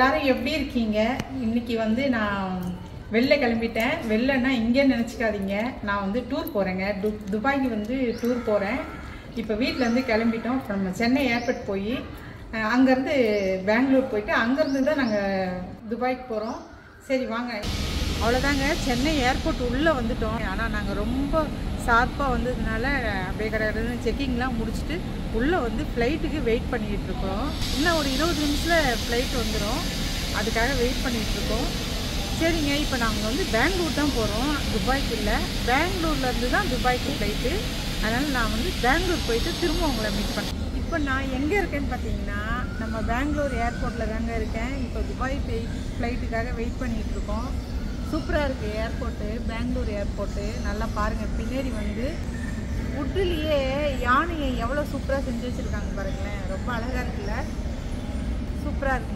எல்லாரும் எப்படி இருக்கீங்க இன்னைக்கு வந்து நான் வெளில கிளம்பிட்டேன் வெளிலன்னா இங்கே நினச்சிக்காதீங்க நான் வந்து டூர் போகிறேங்க டு துபாய்க்கு வந்து டூர் போகிறேன் இப்போ வீட்டிலேருந்து கிளம்பிட்டோம் இப்போ நம்ம சென்னை ஏர்போர்ட் போய் அங்கேருந்து பெங்களூர் போயிட்டு அங்கேருந்து தான் நாங்கள் துபாய்க்கு போகிறோம் சரி வாங்க அவ்வளோதாங்க சென்னை ஏர்போர்ட் உள்ளே வந்துட்டோம் ஆனால் நாங்கள் ரொம்ப ஷார்ப்பாக வந்ததுனால அப்படியே கிடையாது செக்கிங்லாம் முடிச்சுட்டு உள்ளே வந்து ஃப்ளைட்டுக்கு வெயிட் பண்ணிக்கிட்டு இருக்கோம் இன்னும் ஒரு இருபது நிமிஷத்தில் ஃப்ளைட் வந்துடும் அதுக்காக வெயிட் பண்ணிகிட்டு இருக்கோம் சரிங்க இப்போ நாங்கள் வந்து பெங்களூர் தான் போகிறோம் துபாய்க்கு இல்லை பெங்களூர்லேருந்து தான் துபாய்க்கு ஃப்ளைட்டு அதனால் நான் வந்து பெங்களூர் போயிட்டு திரும்ப உங்களை மீட் பண்ணேன் இப்போ நான் எங்கே இருக்கேன்னு பார்த்தீங்கன்னா நம்ம பெங்களூர் ஏர்போர்ட்டில் தாங்க இருக்கேன் இப்போ துபாய் போய் ஃப்ளைட்டுக்காக வெயிட் பண்ணிகிட்டு இருக்கோம் சூப்பராக இருக்குது ஏர்போர்ட்டு பெங்களூர் ஏர்போர்ட்டு நல்லா பாருங்கள் பின்னாடி வந்து உட்டுலேயே யானையை எவ்வளோ சூப்பராக செஞ்சு வச்சுருக்காங்க பாருங்களேன் ரொம்ப அழகாக இருக்குல்ல சூப்பராக இருக்குங்க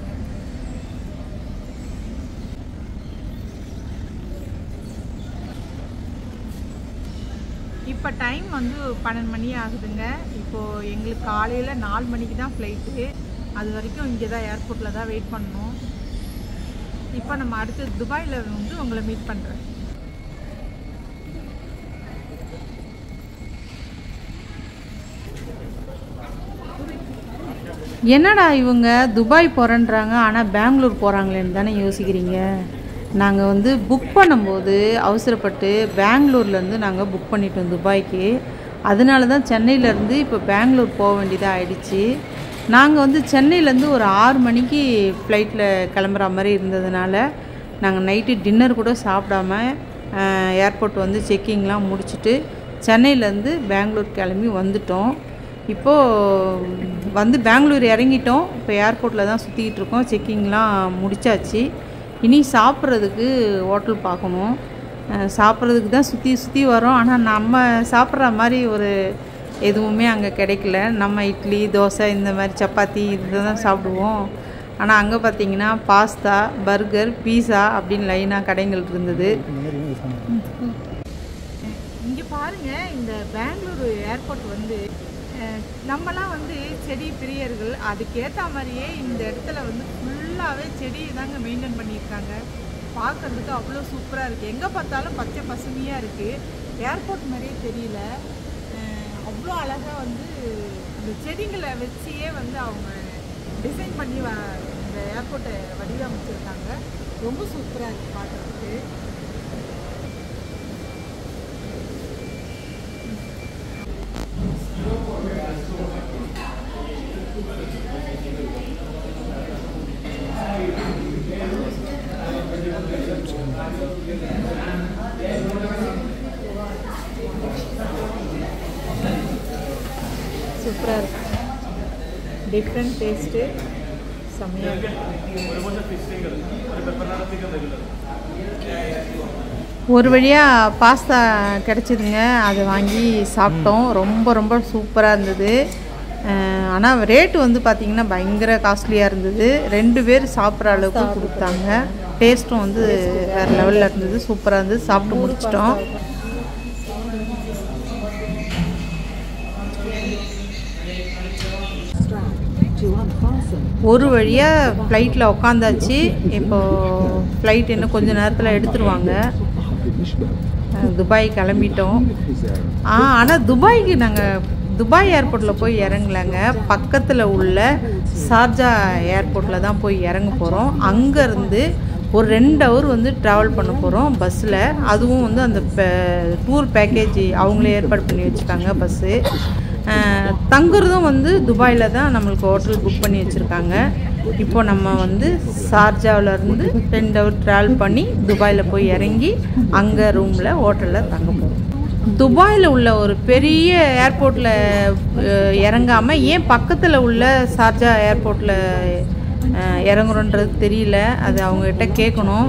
இப்போ டைம் வந்து பன்னெண்டு மணி ஆகுதுங்க இப்போது எங்களுக்கு காலையில் நாலு மணிக்கு தான் ஃப்ளைட்டு அது வரைக்கும் இங்கே தான் ஏர்போர்ட்டில் தான் வெயிட் பண்ணணும் இப்போ நம்ம அடுத்து துபாயில் வந்து உங்களை மீட் பண்ணுறேன் என்னடா இவங்க துபாய் போகிறேன்றாங்க ஆனால் பெங்களூர் போகிறாங்களேன்னு தானே யோசிக்கிறீங்க நாங்கள் வந்து புக் பண்ணும்போது அவசரப்பட்டு பெங்களூர்லேருந்து நாங்கள் புக் பண்ணிட்டோம் துபாய்க்கு அதனால தான் சென்னையிலேருந்து இப்போ பெங்களூர் போக வேண்டியதாக ஆயிடுச்சு நாங்கள் வந்து சென்னையிலேருந்து ஒரு ஆறு மணிக்கு ஃப்ளைட்டில் கிளம்புற மாதிரி இருந்ததுனால நாங்கள் நைட்டு டின்னர் கூட சாப்பிடாம ஏர்போர்ட் வந்து செக்கிங்லாம் முடிச்சுட்டு சென்னையிலேருந்து பெங்களூர் கிளம்பி வந்துட்டோம் இப்போது வந்து பெங்களூர் இறங்கிட்டோம் இப்போ ஏர்போர்ட்டில் தான் சுற்றிக்கிட்டு இருக்கோம் செக்கிங்லாம் முடிச்சாச்சு இனி சாப்பிட்றதுக்கு ஹோட்டல் பார்க்கணும் சாப்பிட்றதுக்கு தான் சுற்றி சுற்றி வரோம் ஆனால் நம்ம சாப்பிட்ற மாதிரி ஒரு எதுவுமே அங்கே கிடைக்கல நம்ம இட்லி தோசை இந்த மாதிரி சப்பாத்தி இதை தான் சாப்பிடுவோம் ஆனால் அங்கே பார்த்தீங்கன்னா பாஸ்தா பர்கர் பீஸா அப்படின்னு லைனாக கடைகள் இருந்தது இங்கே பாருங்க இந்த பெங்களூரு ஏர்போர்ட் வந்து நம்மலாம் வந்து செடி பிரியர்கள் அதுக்கேற்ற மாதிரியே இந்த இடத்துல வந்து ஃபுல்லாகவே செடி தாங்க மெயின்டைன் பண்ணியிருக்காங்க பார்க்குறதுக்கு அவ்வளோ சூப்பராக இருக்குது எங்கே பார்த்தாலும் பச்சை பசுமையாக இருக்குது ஏர்போர்ட் மாதிரியே தெரியல அவ்வளோ அழகாக வந்து இந்த செடிங்களை வச்சியே வந்து அவங்க டிசைன் பண்ணி வ இந்த ஏர்போர்ட்டை வடிவமைச்சிருக்காங்க ரொம்ப சூப்பராக இருக்குது பார்க்குறதுக்கு சூப்பராக இருக்கும் டிஃப்ரெண்ட் டேஸ்ட்டு செம்மையாக ஒரு வழியாக பாஸ்தா கிடச்சிதுங்க அதை வாங்கி சாப்பிட்டோம் ரொம்ப ரொம்ப சூப்பராக இருந்தது ஆனால் ரேட்டு வந்து பார்த்திங்கன்னா பயங்கர காஸ்ட்லியாக இருந்தது ரெண்டு பேர் சாப்பிட்ற அளவுக்கு கொடுத்தாங்க டேஸ்ட்டும் வந்து வேறு லெவலில் இருந்தது சூப்பராக இருந்தது சாப்பிட்டு முடிச்சிட்டோம் ஒரு வழியாக ஃப்ளைட்டில் உக்காந்தாச்சு இப்போது ஃப்ளைட் இன்னும் கொஞ்சம் நேரத்தில் எடுத்துருவாங்க துபாய் கிளம்பிட்டோம் ஆ ஆனால் துபாய்க்கு நாங்கள் துபாய் ஏர்போர்ட்டில் போய் இறங்கலைங்க பக்கத்தில் உள்ள ஷார்ஜா ஏர்போர்ட்டில் தான் போய் இறங்க போகிறோம் அங்கேருந்து ஒரு ரெண்டு ஹவர் வந்து ட்ராவல் பண்ண போகிறோம் பஸ்ஸில் அதுவும் வந்து அந்த டூர் பேக்கேஜ் அவங்களே ஏற்பாடு பண்ணி வச்சுருக்காங்க பஸ்ஸு தங்குறதும் வந்து துபாயில் தான் நம்மளுக்கு ஹோட்டல் புக் பண்ணி வச்சுருக்காங்க இப்போ நம்ம வந்து ஷார்ஜாவிலேருந்து ரெண்டு ஹவர் ட்ராவல் பண்ணி துபாயில் போய் இறங்கி அங்கே ரூமில் ஹோட்டலில் தங்க போகிறோம் துபாயில் உள்ள ஒரு பெரிய ஏர்போர்ட்டில் இறங்காமல் ஏன் பக்கத்தில் உள்ள ஷார்ஜா ஏர்போர்ட்டில் இறங்குறோன்றது தெரியல அது அவங்ககிட்ட கேட்கணும்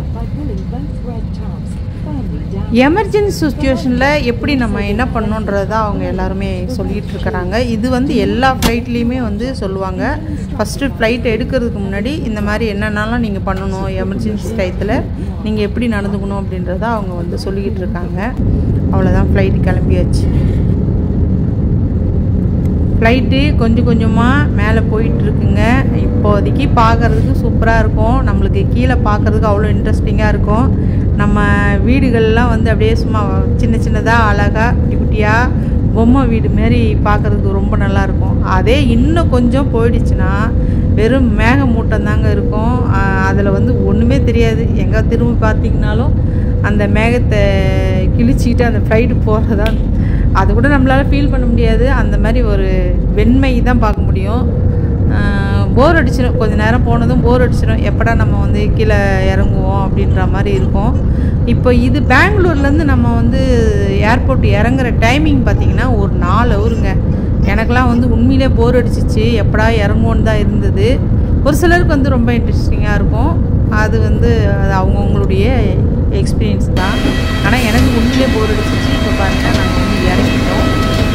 எமர்ஜென்சி சுச்சுவேஷனில் எப்படி நம்ம என்ன பண்ணணுன்றது தான் அவங்க எல்லாருமே சொல்லிகிட்டு இருக்கிறாங்க இது வந்து எல்லா ஃப்ளைட்லேயுமே வந்து சொல்லுவாங்க ஃபஸ்ட்டு ஃப்ளைட் எடுக்கிறதுக்கு முன்னாடி இந்த மாதிரி என்னென்னலாம் நீங்கள் பண்ணணும் எமர்ஜென்சி டயத்தில் நீங்கள் எப்படி நடந்துக்கணும் அப்படின்றத அவங்க வந்து சொல்லிக்கிட்டு இருக்காங்க அவ்வளோதான் ஃப்ளைட் கிளம்பியாச்சு ஃப்ளைட்டு கொஞ்சம் கொஞ்சமாக மேலே போயிட்டுருக்குங்க இப்போதைக்கு பார்க்குறதுக்கு சூப்பராக இருக்கும் நம்மளுக்கு கீழே பார்க்குறதுக்கு அவ்வளோ இன்ட்ரெஸ்டிங்காக இருக்கும் நம்ம வீடுகள்லாம் வந்து அப்படியே சும்மா சின்ன சின்னதாக அழகாக குட்டி குட்டியாக பொம்மை வீடு மாரி பார்க்குறதுக்கு ரொம்ப நல்லாயிருக்கும் அதே இன்னும் கொஞ்சம் போயிடுச்சுன்னா வெறும் மேகமூட்டம் தாங்க இருக்கும் அதில் வந்து ஒன்றுமே தெரியாது எங்கே திரும்பி பார்த்தீங்கனாலும் அந்த மேகத்தை கிழிச்சிக்கிட்டு அந்த ஃப்ளைட்டு போகிறது தான் அது கூட நம்மளால் ஃபீல் பண்ண முடியாது அந்த மாதிரி ஒரு வெண்மை தான் பார்க்க முடியும் போர் அடிச்சிடும் கொஞ்ச நேரம் போனதும் போர் அடிச்சிடும் எப்படா நம்ம வந்து கீழே இறங்குவோம் அப்படின்ற மாதிரி இருக்கும் இப்போ இது பெங்களூர்லேருந்து நம்ம வந்து ஏர்போர்ட் இறங்குற டைமிங் பார்த்திங்கன்னா ஒரு நாலு ஹவருங்க எனக்கெலாம் வந்து உண்மையிலே போர் அடிச்சிச்சு எப்படா இறங்குவோன்னு தான் இருந்தது ஒரு சிலருக்கு வந்து ரொம்ப இன்ட்ரெஸ்டிங்காக இருக்கும் அது வந்து அது அவங்கவுங்களுடைய எக்ஸ்பீரியன்ஸ் தான் ஆனால் எனக்கு உண்மையிலே போர் அடிச்சிச்சு இப்போ பாருங்கள் நாங்கள் வந்து இறங்கிட்டோம்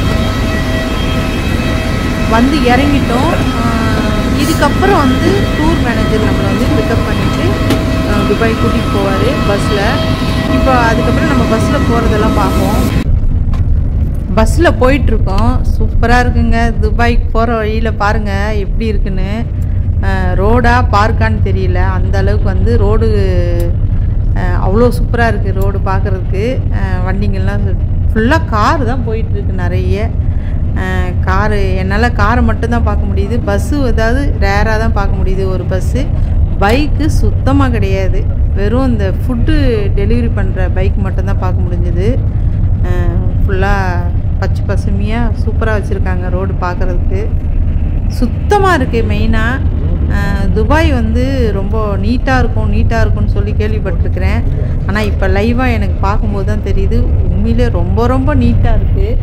வந்து இறங்கிட்டோம் இதுக்கப்புறம் வந்து டூர் மேனேஜர் நம்மளை வந்து பிக்கப் பண்ணிவிட்டு துபாய் கூட்டிகிட்டு போவார் பஸ்ஸில் இப்போ அதுக்கப்புறம் நம்ம பஸ்ஸில் போகிறதெல்லாம் பார்ப்போம் பஸ்ஸில் போயிட்டுருக்கோம் சூப்பராக இருக்குங்க துபாய்க்கு போகிற வழியில் பாருங்கள் எப்படி இருக்குன்னு ரோடா பார்க்கான்னு தெரியல அந்த அளவுக்கு வந்து ரோடு அவ்வளோ சூப்பராக இருக்குது ரோடு பார்க்குறதுக்கு வண்டிங்கள்லாம் ஃபுல்லாக கார் தான் போயிட்டுருக்கு நிறைய காரு என்னால் காரை மட்டும்தான் பார்க்க முடியுது பஸ்ஸு ஏதாவது ரேராக தான் பார்க்க முடியுது ஒரு பஸ்ஸு பைக்கு சுத்தமாக கிடையாது வெறும் இந்த ஃபுட்டு டெலிவரி பண்ணுற பைக் மட்டும்தான் பார்க்க முடிஞ்சது ஃபுல்லாக பச்சை பசுமையாக சூப்பராக வச்சுருக்காங்க ரோடு பார்க்குறதுக்கு சுத்தமாக இருக்குது மெயினாக துபாய் வந்து ரொம்ப நீட்டாக இருக்கும் நீட்டாக இருக்கும்னு சொல்லி கேள்விப்பட்டிருக்கிறேன் ஆனால் இப்போ லைவாக எனக்கு பார்க்கும்போது தான் தெரியுது உண்மையிலே ரொம்ப ரொம்ப நீட்டாக இருக்குது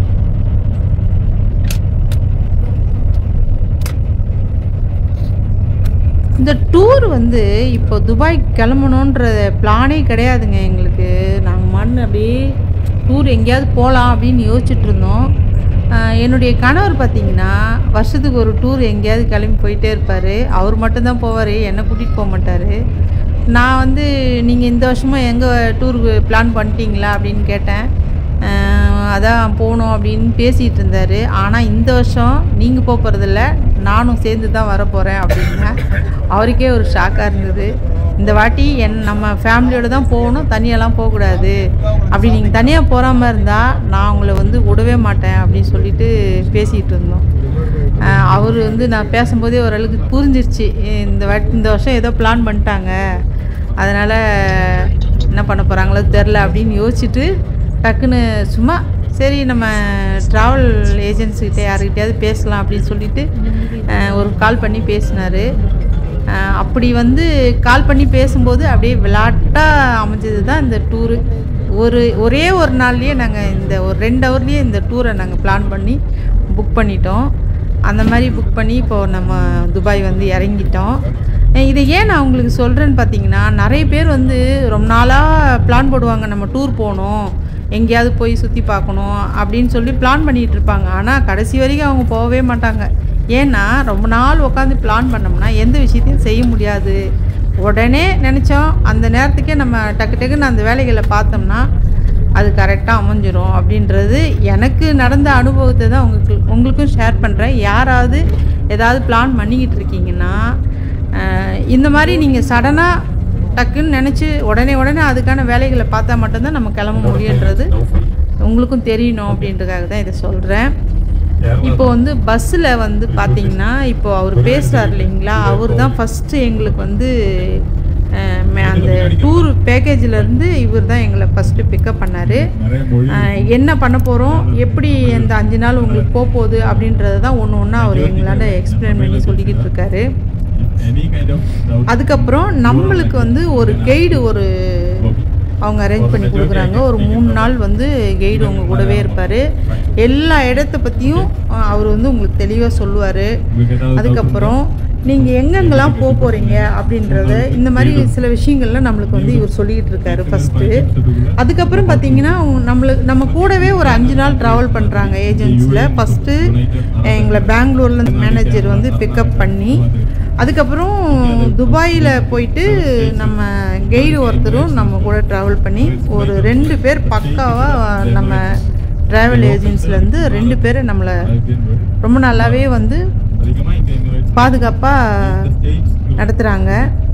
இந்த டூர் வந்து இப்போ துபாய் கிளம்பணுன்ற பிளானே கிடையாதுங்க எங்களுக்கு நாங்கள் மண் அப்படியே டூர் எங்கேயாவது போகலாம் அப்படின்னு யோசிச்சுட்டு இருந்தோம் என்னுடைய கணவர் பார்த்தீங்கன்னா வருஷத்துக்கு ஒரு டூர் எங்கேயாவது கிளம்பி போயிட்டே இருப்பார் அவர் மட்டும்தான் போவார் என்னை கூட்டிகிட்டு போக மாட்டார் நான் வந்து நீங்கள் இந்த வருஷமும் எங்கே டூருக்கு பிளான் பண்ணிட்டீங்களா அப்படின்னு கேட்டேன் அதான் போகணும் அப்படின்னு பேசிகிட்டு இருந்தார் ஆனால் இந்த வருஷம் நீங்கள் போக போகிறதில்ல நானும் சேர்ந்து தான் வர போகிறேன் அப்படின்னா அவருக்கே ஒரு ஷாக்காக இருந்தது இந்த வாட்டி என் நம்ம ஃபேமிலியோடு தான் போகணும் தனியெல்லாம் போகக்கூடாது அப்படி நீங்கள் தனியாக போகிற மாதிரி இருந்தால் நான் உங்களை வந்து விடவே மாட்டேன் அப்படின்னு சொல்லிட்டு பேசிகிட்டு இருந்தோம் அவர் வந்து நான் பேசும்போதே ஓரளவுக்கு புரிஞ்சிருச்சு இந்த வாட்டி இந்த வருஷம் ஏதோ பிளான் பண்ணிட்டாங்க அதனால் என்ன பண்ண போகிறாங்களோ தெரில அப்படின்னு யோசிச்சுட்டு டக்குன்னு சும்மா சரி நம்ம ட்ராவல் ஏஜென்சிக்கிட்ட யாருக்கிட்டையாவது பேசலாம் அப்படின்னு சொல்லிட்டு ஒரு கால் பண்ணி பேசினார் அப்படி வந்து கால் பண்ணி பேசும்போது அப்படியே விளாட்டாக அமைஞ்சது தான் இந்த டூரு ஒரு ஒரே ஒரு நாள்லேயே நாங்கள் இந்த ஒரு ரெண்டு ஹவர்லேயே இந்த டூரை நாங்கள் பிளான் பண்ணி புக் பண்ணிட்டோம் அந்த மாதிரி புக் பண்ணி இப்போது நம்ம துபாய் வந்து இறங்கிட்டோம் இதை ஏன் நான் உங்களுக்கு சொல்கிறேன்னு பார்த்தீங்கன்னா நிறைய பேர் வந்து ரொம்ப நாளாக பிளான் போடுவாங்க நம்ம டூர் போகணும் எங்கேயாவது போய் சுற்றி பார்க்கணும் அப்படின்னு சொல்லி பிளான் பண்ணிகிட்டு இருப்பாங்க ஆனால் கடைசி வரைக்கும் அவங்க போகவே மாட்டாங்க ஏன்னா ரொம்ப நாள் உட்காந்து பிளான் பண்ணோம்னா எந்த விஷயத்தையும் செய்ய முடியாது உடனே நினச்சோம் அந்த நேரத்துக்கே நம்ம டக்கு டக்குன்னு அந்த வேலைகளை பார்த்தோம்னா அது கரெக்டாக அமைஞ்சிரும் அப்படின்றது எனக்கு நடந்த அனுபவத்தை தான் உங்களுக்கு உங்களுக்கும் ஷேர் பண்ணுறேன் யாராவது ஏதாவது பிளான் பண்ணிக்கிட்டு இருக்கீங்கன்னா இந்த மாதிரி நீங்கள் சடனாக டக்குன்னு நினச்சி உடனே உடனே அதுக்கான வேலைகளை பார்த்தா மட்டும்தான் நம்ம கிளம்ப முடியுன்றது உங்களுக்கும் தெரியணும் அப்படின்றதுக்காக தான் இதை சொல்கிறேன் இப்போ வந்து பஸ்ஸில் வந்து பார்த்தீங்கன்னா இப்போ அவர் பேசுகிறார் இல்லைங்களா அவர் தான் ஃபஸ்ட்டு எங்களுக்கு வந்து அந்த டூர் பேக்கேஜிலேருந்து இவர் தான் எங்களை ஃபஸ்ட்டு பிக்கப் பண்ணார் என்ன பண்ண போகிறோம் எப்படி இந்த அஞ்சு நாள் உங்களுக்கு போக போகுது அப்படின்றத தான் ஒன்று ஒன்றா அவர் எங்களால் எக்ஸ்பிளைன் பண்ணி சொல்லிக்கிட்டு இருக்காரு அதுக்கப்புறம் நம்மளுக்கு வந்து ஒரு கைடு ஒரு அவங்க அரேஞ்ச் பண்ணி கொடுக்குறாங்க ஒரு மூணு நாள் வந்து கைடு உங்கள் கூடவே இருப்பார் எல்லா இடத்த பற்றியும் அவர் வந்து உங்களுக்கு தெளிவாக சொல்லுவார் அதுக்கப்புறம் நீங்கள் எங்கெங்கெல்லாம் போக போகிறீங்க அப்படின்றத இந்த மாதிரி சில விஷயங்கள்லாம் நம்மளுக்கு வந்து இவர் சொல்லிக்கிட்டு இருக்காரு ஃபஸ்ட்டு அதுக்கப்புறம் பார்த்தீங்கன்னா நம்மளுக்கு நம்ம கூடவே ஒரு அஞ்சு நாள் ட்ராவல் பண்ணுறாங்க ஏஜென்சியில் ஃபஸ்ட்டு எங்களை பெங்களூரில் மேனேஜர் வந்து பிக்கப் பண்ணி அதுக்கப்புறம் துபாயில் போயிட்டு நம்ம கைடு ஒருத்தரும் நம்ம கூட ட்ராவல் பண்ணி ஒரு ரெண்டு பேர் பக்காவாக நம்ம ட்ராவல் ஏஜென்சிலேருந்து ரெண்டு பேர் நம்மளை ரொம்ப நல்லாவே வந்து பாதுகாப்பாக நடத்துகிறாங்க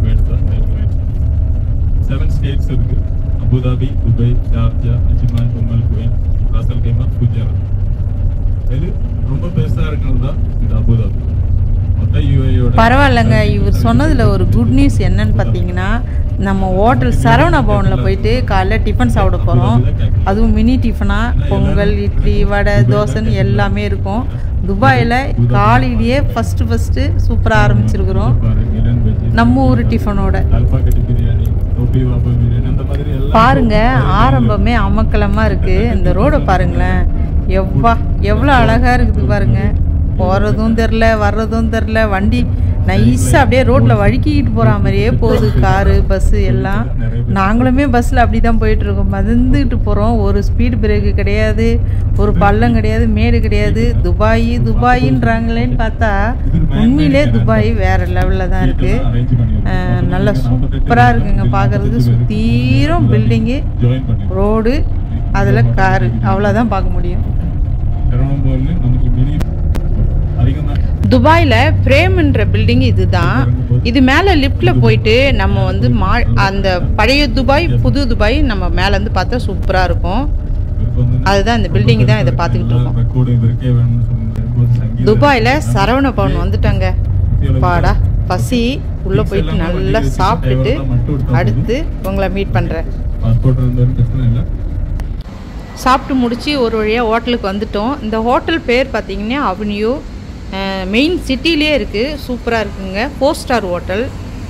செவன் ஸ்டேட்ஸ் இருக்கு Abu Dhabi Dubai Sharjah Ajman Umm al Quwain Ras al Khaimah Gujarat இது ரொம்ப பெருசா இருக்கிறது தான் இந்த அபுதாபி மொத்த யூஏயோட பரவாயில்லைங்க இவர் சொன்னதில் ஒரு குட் நியூஸ் என்னன்னு பார்த்தீங்கன்னா நம்ம ஹோட்டல் சரவண பவனில் போயிட்டு காலைல டிஃபன் சாப்பிட போகிறோம் அதுவும் மினி டிஃபனாக பொங்கல் இட்லி வடை தோசைன்னு எல்லாமே இருக்கும் துபாயில் காலையிலேயே ஃபஸ்ட்டு ஃபஸ்ட்டு சூப்பராக ஆரம்பிச்சிருக்கிறோம் நம்ம ஊர் டிஃபனோட அல்பா கட்டி பிரியாணி டோபி வாபா பிரியாணி அந்த மாதிரி எல்லாம் பாருங்க ஆரம்பமே அமக்கலமாக இருக்குது இந்த ரோடை பாருங்களேன் எவ்வா எவ்வளோ அழகாக இருக்குது பாருங்க போகிறதும் தெரில வர்றதும் தெரில வண்டி நைஸாக அப்படியே ரோட்டில் வழுக்கிக்கிட்டு போகிற மாதிரியே போகுது காரு பஸ்ஸு எல்லாம் நாங்களுமே பஸ்ஸில் அப்படி தான் போயிட்டுருக்கோம் மதந்துக்கிட்டு போகிறோம் ஒரு ஸ்பீடு பிரேக்கு கிடையாது ஒரு பள்ளம் கிடையாது மேடு கிடையாது துபாய் துபாயின்றாங்களேன்னு பார்த்தா உண்மையிலே துபாய் வேறு லெவலில் தான் இருக்குது நல்லா சூப்பராக இருக்குங்க பார்க்குறதுக்கு சுத்தீரும் பில்டிங்கு ஜாயின் பண்ணி ரோடு அதில் காரு அவ்வளோதான் பார்க்க முடியும் சரவணம்பூர்ல நமக்கு மினி அதிகமா துபாயில் பிரேம்ன்ற பில்டிங் இதுதான் இது மேலே லிஃப்டில் போயிட்டு நம்ம வந்து மா அந்த பழைய துபாய் புது துபாய் நம்ம மேலேருந்து பார்த்தா சூப்பராக இருக்கும் இவருக்கு வந்து அதுதான் இந்த பில்டிங் தான் இதை பார்த்துக்கிட்டு இருக்கோம் ரெக்கார்டு இவருக்கே வேணும்னு சொன்னாங்க சங்கீத துபாயில் சரவண பவன் வந்துட்டாங்க பாடா பசி உள்ளே போயிட்டு நல்லா சாப்பிட்டுட்டு அடுத்து உங்களை மீட் பண்ணுறேன் பாஸ்போர்ட் இருந்தாலும் பிரச்சனை இல்லை சாப்பிட்டு முடிச்சு ஒரு வழியாக ஹோட்டலுக்கு வந்துட்டோம் இந்த ஹோட்டல் பேர் பார்த்தீங்கன்னா அவென்யூ மெயின் சிட்டிலே இருக்குது சூப்பராக இருக்குங்க ஃபோர் ஸ்டார் ஹோட்டல்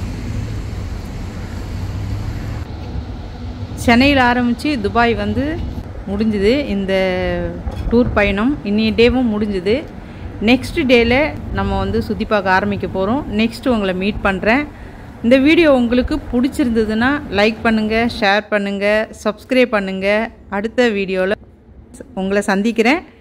சென்னையில் ஆரம்பித்து துபாய் வந்து முடிஞ்சுது இந்த டூர் பயணம் இன்னைய டேவும் முடிஞ்சுது நெக்ஸ்ட் டேயில் நம்ம வந்து சுற்றி பார்க்க ஆரம்பிக்க போகிறோம் நெக்ஸ்ட் உங்களை மீட் பண்ணுறேன் இந்த வீடியோ உங்களுக்கு பிடிச்சிருந்ததுன்னா லைக் பண்ணுங்கள் ஷேர் பண்ணுங்கள் சப்ஸ்கிரைப் பண்ணுங்கள் அடுத்த வீடியோவில் உங்களை சந்திக்கிறேன்